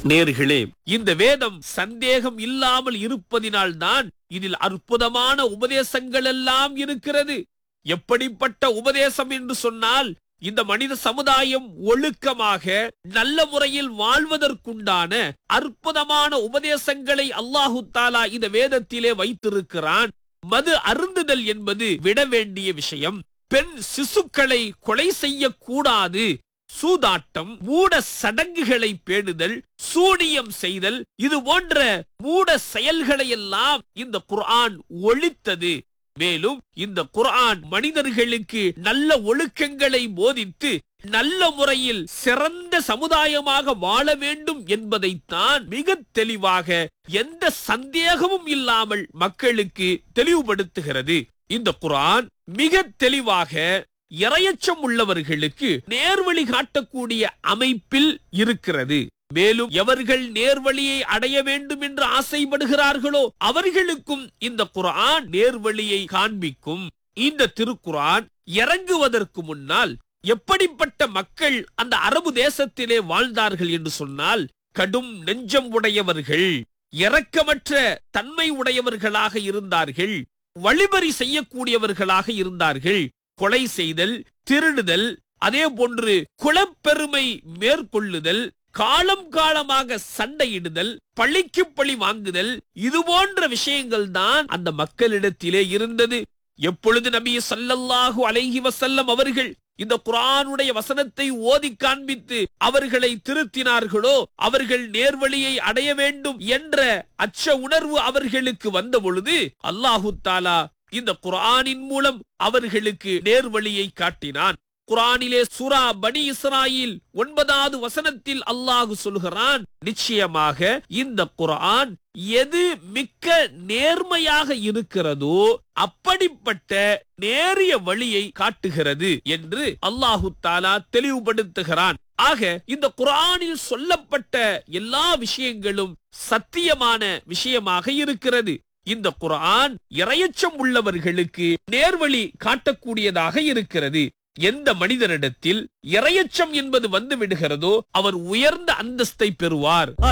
நேர்களே இந்த வேதம் சந்தேகம் இல்லாமல் இருப்பதினால்தான் இதில் அற்புதமான உபதேசங்கள் எல்லாம் இருக்கிறது எப்படிப்பட்ட உபதேசம் என்று சொன்னால் இந்த மனித சமுதாயம் ஒழுக்கமாக நல்ல முறையில் வாழ்வதற்குண்டான அற்புதமான உபதேசங்களை அல்லாஹு தாலா இந்த வேதத்திலே வைத்திருக்கிறான் மது அருந்துதல் என்பது விட வேண்டிய விஷயம் பெண் சிசுக்களை கொலை செய்யக்கூடாது சூதாட்டம் மூட சடங்குகளை பேணுதல் சூனியம் செய்தல் இது போன்ற மூட செயல்களை எல்லாம் இந்த குர்ஆன் ஒழித்தது மேலும் இந்த குர்ஆன் மனிதர்களுக்கு நல்ல ஒழுக்கங்களை போதித்து நல்ல முறையில் சிறந்த சமுதாயமாக வாழ வேண்டும் என்பதைத்தான் மிக தெளிவாக எந்த சந்தேகமும் இல்லாமல் மக்களுக்கு தெளிவுபடுத்துகிறது இந்த குர்ஆன் மிக தெளிவாக இரையச்சம் உள்ளவர்களுக்கு நேர்வழி காட்டக்கூடிய அமைப்பில் இருக்கிறது மேலும் எவர்கள் நேர்வழியை அடைய வேண்டும் என்று ஆசைப்படுகிறார்களோ அவர்களுக்கும் இந்த குர்ஆன் நேர்வழியை காண்பிக்கும் இந்த திருக்குர்ஆன் இறங்குவதற்கு முன்னால் எப்படிப்பட்ட மக்கள் அந்த அரபு தேசத்திலே வாழ்ந்தார்கள் என்று சொன்னால் கடும் நெஞ்சம் உடையவர்கள் இரக்கமற்ற தன்மை உடையவர்களாக இருந்தார்கள் வழிபறி செய்யக்கூடியவர்களாக இருந்தார்கள் கொலை செய்தல் திருடுதல் அதே போன்று குலப்பெருமை மேற்கொள்ளுதல் காலம் காலமாக சண்டையிடுதல் பழிக்கு பழி வாங்குதல் இது போன்ற விஷயங்கள் தான் அந்த மக்களிடத்திலே இருந்தது எப்பொழுது நபி ஸல்லல்லாஹு அலைஹி வஸல்லம் அவர்கள் இந்த குர்ஆனுடைய வசனத்தை ஓதி காண்பித்து அவர்களை திருத்தினார்களோ அவர்கள் நேர்வழியை அடைய வேண்டும் என்ற அச்ச உணர்வு அவர்களுக்கு வந்த பொழுது அல்லாஹு தாலா இந்த குர்ஆனின் மூலம் அவர்களுக்கு நேர்வழியை காட்டினான் குர்ஆனிலே சூரா பனி இஸ்ராயில் ஒன்பதாவது வசனத்தில் அல்லாஹு சொல்கிறான் நிச்சயமாக இந்த குர்ஆன் எது மிக்க நேர்மையாக இருக்கிறதோ அப்படிப்பட்ட நேரிய வழியை காட்டுகிறது என்று அல்லாஹு தாலா தெளிவுபடுத்துகிறான் ஆக இந்த குர்ஆனில் சொல்லப்பட்ட எல்லா விஷயங்களும் சத்தியமான விஷயமாக இருக்கிறது இந்த குர்ஆன் இரையச்சம் உள்ளவர்களுக்கு நேர்வழி காட்டக்கூடியதாக இருக்கிறது எந்த மனிதனிடத்தில் இரையச்சம் என்பது வந்து விடுகிறதோ அவர் உயர்ந்த அந்தஸ்தை பெறுவார்